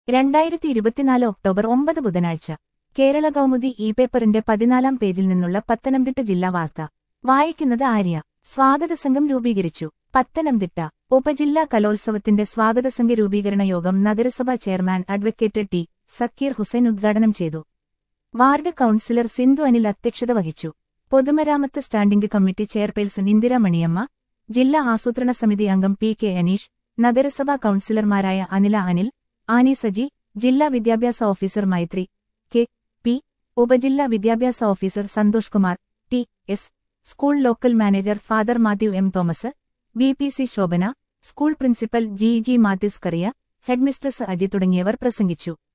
രണ്ടായിരത്തി ഇരുപത്തിനാല് ഒക്ടോബർ ഒമ്പത് ബുധനാഴ്ച കേരള കൗമുദി ഇ പേപ്പറിന്റെ പതിനാലാം പേജിൽ നിന്നുള്ള പത്തനംതിട്ട ജില്ലാ വാർത്ത വായിക്കുന്നത് ആര്യ സ്വാഗതസംഘം രൂപീകരിച്ചു പത്തനംതിട്ട ഉപജില്ലാ കലോത്സവത്തിന്റെ സ്വാഗതസംഘ രൂപീകരണ യോഗം നഗരസഭാ chairman advocate T Zakir Hussain ഉദ്ഘാടനം ചെയ്തു വാർഡ് കൌൺസിലർ സിന്ധു അനിൽ അധ്യക്ഷത വഹിച്ചു പൊതുമരാമത്ത് standing committee chairperson Indira Maniyamma ജില്ലാ ആസൂത്രണ സമിതി അംഗം പി കെ അനീഷ് നഗരസഭാ കൌൺസിലർമാരായ അനില അനിൽ ആനി സജി ജില്ലാ വിദ്യാഭ്യാസ ഓഫീസർ മൈത്രി കെ പി ഉപജില്ലാ വിദ്യാഭ്യാസ officer Santhosh Kumar T S school local manager father Mathew M Thomas V P C Shobhana school principal G G Mathews Kariya headmistress Aji തുടങ്ങിയവർ പ്രസംഗിച്ചു